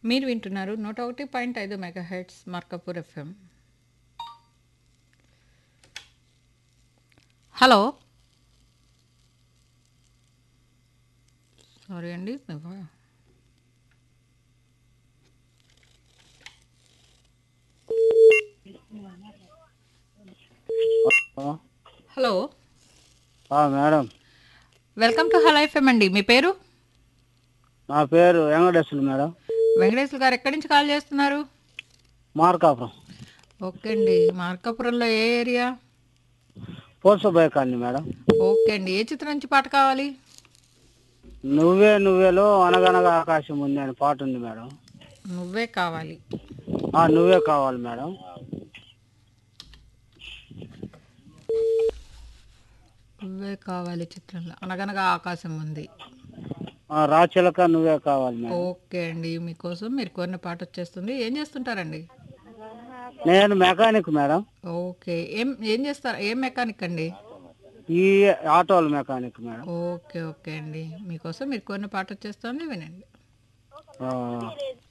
మీరు వింటున్నారు నూట ఒకటి పాయింట్ ఐదు mega hertz Markapur FM hello sorry అండి మీ వా- హలో ఆ, madam welcome to hello FM అండి మీ పేరు నా పేరు వెంకటేశ్వరు మేడం వెంకటేశ్వర గారు ఎక్కడి నుంచి కాల్ చేస్తున్నారు మార్కాపురం ఓకే అండి మార్కాపురంలో ఏ ఏరియా పోర్సబాయ్ కాలనీ మేడం ఓకే అండి ఏ చిత్రం నుంచి పాట కావాలి నువ్వే నువ్వేలో అనగనగా ఆకాశం ఉంది అని పాట ఉంది మేడం నువ్వే కావాలి ఆ, నువ్వే కావాలి మేడం నువ్వే కావాలి చిత్రంలో అనగనగా ఆకాశం ఉంది ఆ, రాచిలక నువ్వే కావాలి మేడం ఓకే అండి మీకోసం మీరు కోరిన పాట వచ్చేస్తుంది ఏం చేస్తుంటారండి నేను మెకానిక్ మేడం ఓకే ఏం ఏం చేస్తారు ఏం మెకానిక్ అండి ఈ ఆటోల మెకానిక్ మేడం ఓకే ఓకే అండి మీకోసం మీరు కోరిన పాట వచ్చేస్తుంది వినండి ఆ,